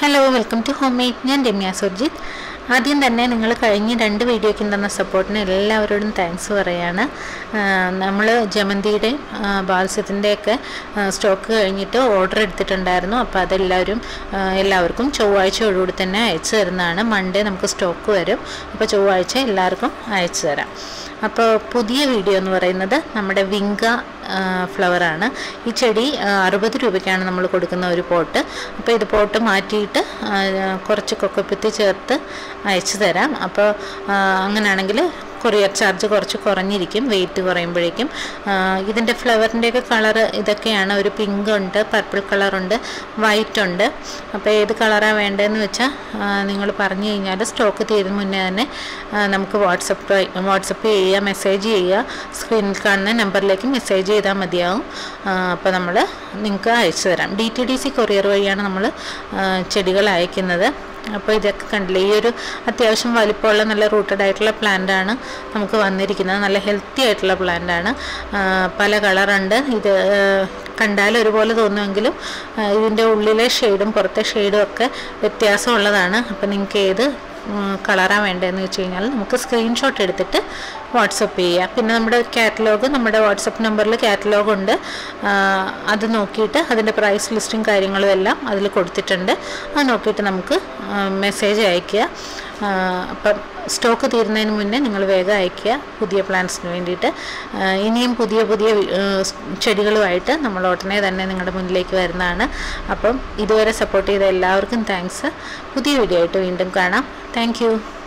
hello welcome to home made ഞാൻ രമ്യ സുർജിത്ത് ആദ്യം തന്നെ നിങ്ങൾ കഴിഞ്ഞ രണ്ട് വീഡിയോയ്ക്ക് തന്ന സപ്പോർട്ടിന് എല്ലാവരോടും താങ്ക്സ് പറയാണ് നമ്മൾ ജമന്തിയുടെ ബാൽസ്യത്തിൻ്റെയൊക്കെ സ്റ്റോക്ക് കഴിഞ്ഞിട്ട് ഓർഡർ എടുത്തിട്ടുണ്ടായിരുന്നു അപ്പോൾ അതെല്ലാവരും ആ, എല്ലാവർക്കും ചൊവ്വാഴ്ചയോടുകൂടി തന്നെ അയച്ചു തരുന്നതാണ് മൺഡേ നമുക്ക് സ്റ്റോക്ക് വരും അപ്പോൾ ചൊവ്വാഴ്ച എല്ലാവർക്കും അയച്ചു തരാം അപ്പോൾ പുതിയ വീഡിയോ എന്ന് പറയുന്നത് നമ്മുടെ വിങ്ക ഫ്ലവറാണ് ഈ ചെടി ആ, അറുപത് രൂപയ്ക്കാണ് നമ്മൾ കൊടുക്കുന്ന ഒരു പോട്ട് അപ്പോൾ ഇത് പോട്ട് മാറ്റിയിട്ട് ആ, കുറച്ച് കൊക്കപ്പിത്തി ചേർത്ത് അയച്ചു തരാം അപ്പോൾ ആ, അങ്ങനെയാണെങ്കിൽ കൊറിയർ ചാർജ് കുറച്ച് കുറഞ്ഞിരിക്കും വെയിറ്റ് കുറയുമ്പോഴേക്കും ആ, ഇതിൻ്റെ ഫ്ലവറിൻ്റെയൊക്കെ കളറ് ഇതൊക്കെയാണ് ഒരു പിങ്ക് ഉണ്ട് പർപ്പിൾ കളറുണ്ട് വൈറ്റ് ഉണ്ട് അപ്പോൾ ഏത് കളറാണ് വേണ്ടതെന്ന് വെച്ചാൽ നിങ്ങൾ പറഞ്ഞു കഴിഞ്ഞാൽ സ്റ്റോക്ക് തീരുന്ന മുന്നേ തന്നെ ആ, നമുക്ക് വാട്സപ്പ് വാട്സപ്പ് ചെയ്യുക മെസ്സേജ് ചെയ്യുക സ്ക്രീനിൽ കാണുന്ന നമ്പറിലേക്ക് മെസ്സേജ് ചെയ്താൽ മതിയാവും അപ്പോൾ നമ്മൾ നിങ്ങൾക്ക് അയച്ചു തരാം D T D C courier വഴിയാണ് നമ്മൾ ചെടികൾ അയക്കുന്നത് അപ്പോൾ ഇതൊക്കെ കണ്ടില്ലേ ഈ ഒരു അത്യാവശ്യം വലിപ്പമുള്ള നല്ല റൂട്ടഡ് ആയിട്ടുള്ള plant ആണ് നമുക്ക് വന്നിരിക്കുന്നത് നല്ല ഹെൽത്തി ആയിട്ടുള്ള plant ആണ് ആ, പല കളറുണ്ട് ഇത് ആ, കണ്ടാൽ ഒരുപോലെ തോന്നുമെങ്കിലും ആ, ഇതിൻ്റെ ഉള്ളിലെ ഷെയ്ഡും പുറത്തെ ഷെയ്ഡും ഒക്കെ വ്യത്യാസമുള്ളതാണ് അപ്പോൾ നിങ്ങൾക്ക് ഏത് കളറാണ് വേണ്ടതെന്ന് വെച്ച് കഴിഞ്ഞാൽ നമുക്ക് സ്ക്രീൻഷോട്ട് എടുത്തിട്ട് വാട്സപ്പ് ചെയ്യുക പിന്നെ നമ്മുടെ കാറ്റലോഗ് നമ്മുടെ വാട്സപ്പ് നമ്പറിൽ കാറ്റലോഗ് ഉണ്ട് ആ, അത് നോക്കിയിട്ട് അതിൻ്റെ പ്രൈസ് ലിസ്റ്റും കാര്യങ്ങളും എല്ലാം അതിൽ കൊടുത്തിട്ടുണ്ട് അത് നോക്കിയിട്ട് നമുക്ക് മെസ്സേജ് അയയ്ക്കുക ആ, അപ്പം സ്റ്റോക്ക് തീരുന്നതിന് മുന്നേ നിങ്ങൾ വേഗം അയയ്ക്കുക പുതിയ പ്ലാന്റ്സിന് വേണ്ടിയിട്ട് ആ, ഇനിയും പുതിയ പുതിയ ആ, ചെടികളുമായിട്ട് നമ്മൾ ഉടനെ തന്നെ നിങ്ങളുടെ മുന്നിലേക്ക് വരുന്നതാണ് അപ്പം ഇതുവരെ സപ്പോർട്ട് ചെയ്ത എല്ലാവർക്കും താങ്ക്സ് പുതിയ വീഡിയോ ആയിട്ട് വീണ്ടും കാണാം താങ്ക്